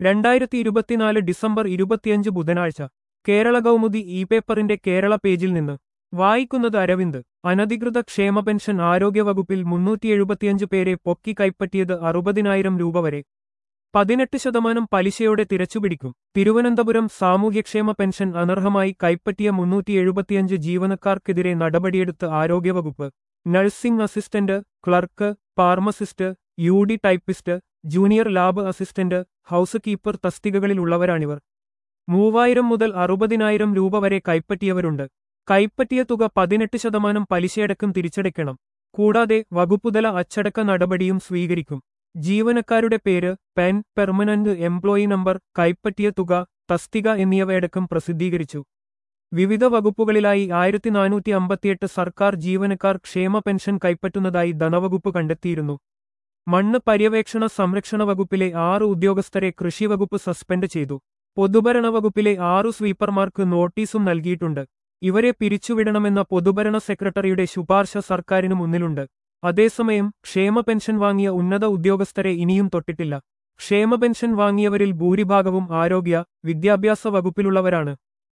രണ്ടായിരത്തി ഇരുപത്തിനാല് ഡിസംബർ ഇരുപത്തിയഞ്ച് ബുധനാഴ്ച കേരള കൗമുദി ഇ പേപ്പറിന്റെ കേരള പേജിൽ നിന്ന് വായിക്കുന്നത് അരവിന്ദ് അനധികൃത ക്ഷേമ പെൻഷൻ ആരോഗ്യവകുപ്പിൽ മുന്നൂറ്റി എഴുപത്തിയഞ്ച് പേരെ പൊക്കി കൈപ്പറ്റിയത് അറുപതിനായിരം രൂപ വരെ പതിനെട്ട് ശതമാനം പലിശയോടെ തിരച്ചുപിടിക്കും തിരുവനന്തപുരം സാമൂഹ്യക്ഷേമ പെൻഷൻ അനർഹമായി കൈപ്പറ്റിയ മുന്നൂറ്റി എഴുപത്തിയഞ്ച് ജീവനക്കാർക്കെതിരെ നടപടിയെടുത്ത് ആരോഗ്യവകുപ്പ് nursing assistant clerk pharmacist U D typist junior lab assistant housekeeper തസ്തികകളിലുള്ളവരാണിവർ മൂവായിരം മുതൽ അറുപതിനായിരം രൂപ വരെ കൈപ്പറ്റിയവരുണ്ട് കൈപ്പറ്റിയ തുക പതിനെട്ട് ശതമാനം പലിശയടക്കം തിരിച്ചടയ്ക്കണം കൂടാതെ വകുപ്പുതല അച്ചടക്ക നടപടിയും സ്വീകരിക്കും ജീവനക്കാരുടെ പേര് പെൻ പെർമനന്റ് എംപ്ലോയി നമ്പർ കൈപ്പറ്റിയ തുക തസ്തിക എന്നിവയടക്കം പ്രസിദ്ധീകരിച്ചു വിവിധ വകുപ്പുകളിലായി ആയിരത്തി നാനൂറ്റി അമ്പത്തിയെട്ട് സർക്കാർ ജീവനക്കാർ ക്ഷേമ പെൻഷൻ കൈപ്പറ്റുന്നതായി ധനവകുപ്പ് കണ്ടെത്തിയിരുന്നു മണ്ണ് പര്യവേക്ഷണ സംരക്ഷണ വകുപ്പിലെ ആറ് ഉദ്യോഗസ്ഥരെ കൃഷിവകുപ്പ് സസ്പെൻഡ് ചെയ്തു പൊതുഭരണ വകുപ്പിലെ ആറു സ്വീപ്പർമാർക്ക് നോട്ടീസും നൽകിയിട്ടുണ്ട് ഇവരെ പിരിച്ചുവിടണമെന്ന പൊതുഭരണ സെക്രട്ടറിയുടെ ശുപാർശ സർക്കാരിനു മുന്നിലുണ്ട് അതേസമയം ക്ഷേമ പെൻഷൻ വാങ്ങിയ ഉന്നത ഉദ്യോഗസ്ഥരെ ഇനിയും തൊട്ടിട്ടില്ല ക്ഷേമ പെൻഷൻ വാങ്ങിയവരിൽ ഭൂരിഭാഗവും ആരോഗ്യ വിദ്യാഭ്യാസ വകുപ്പിലുള്ളവരാണ്